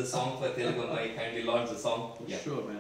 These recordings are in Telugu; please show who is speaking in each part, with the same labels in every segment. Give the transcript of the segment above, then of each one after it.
Speaker 1: the song for Telugu Mai. Kindly launch the song. Yeah.
Speaker 2: Sure, man.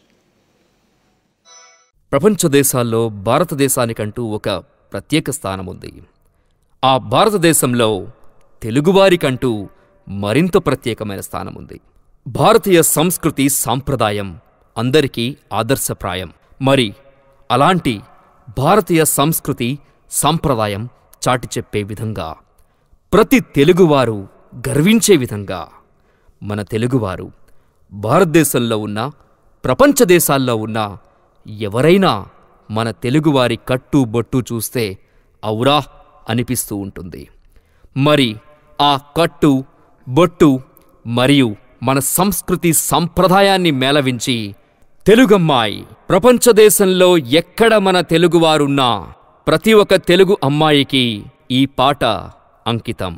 Speaker 3: ప్రపంచ దేశాల్లో భారతదేశానికంటూ ఒక ప్రత్యేక స్థానం ఉంది ఆ భారతదేశంలో తెలుగువారికంటూ మరింత ప్రత్యేకమైన స్థానం ఉంది భారతీయ సంస్కృతి సాంప్రదాయం అందరికీ ఆదర్శప్రాయం మరి అలాంటి భారతీయ సంస్కృతి సాంప్రదాయం చాటి చెప్పే విధంగా ప్రతి తెలుగువారు గర్వించే విధంగా మన తెలుగువారు భారతదేశంలో ఉన్న ప్రపంచ దేశాల్లో ఉన్న ఎవరైనా మన తెలుగువారి కట్టు బొట్టు చూస్తే ఔరా అనిపిస్తూ ఉంటుంది మరి ఆ కట్టు బొట్టు మరియు మన సంస్కృతి సంప్రదాయాన్ని మేళవించి తెలుగమ్మాయి ప్రపంచ దేశంలో ఎక్కడ మన తెలుగువారున్నా ప్రతి ఒక్క తెలుగు అమ్మాయికి ఈ పాట అంకితం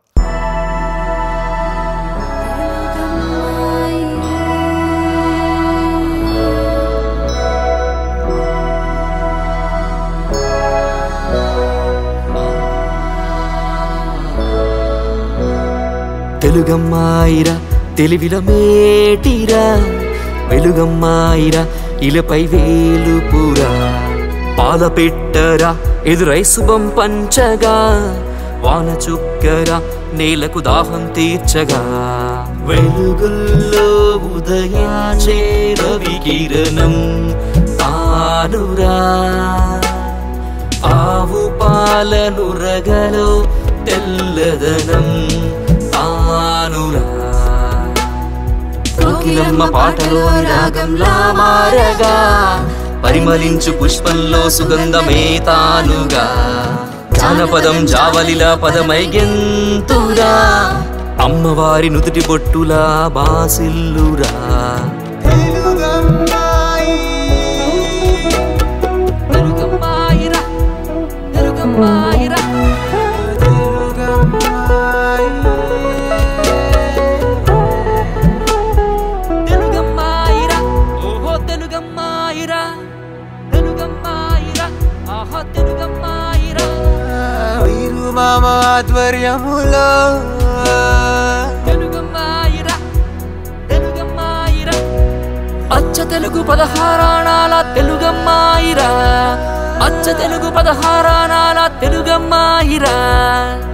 Speaker 4: తెలుగమ్మాయిరా తెలివిల మేటిరా వెలుగమ్మాయిరా ఇలపై వేలుపురా పాల పెట్టరా ఎదురై శుభం పంచగా వాన చుక్కరా నేలకు దాహం తీర్చగా వెలుగుల్లో ఉదయించే రవి కిరణం తానురా ఆవు పాలను రగలో తెల్లదనం తానురా కోకిలమ్మ పాటలో రాగంలా మారగా పరిమళించు పుష్పంలో సుగంధమే తానుగా జానపదం జావలిలా పదమై గెంతురా అమ్మవారి నుదుటి బొట్టులా బాసిల్లురా తెలుగమ్మాయిరా తెలుగమ్మాయిరా తెలుగమ్మాయిరా ఓహో తెలుగమ్మాయిరా తెలుగమ్మాయిరా ఆహా తెలుగమ్మాయిరా
Speaker 5: వీరు మామ ఆధ్వర్యములో
Speaker 4: తెలుగమ్మాయిరా తెలుగమ్మాయిరా అచ్చ తెలుగు పదహారాణాల తెలుగమ్మాయిరా అచ్చ తెలుగు పదహారాణాల తెలుగమ్మాయిరా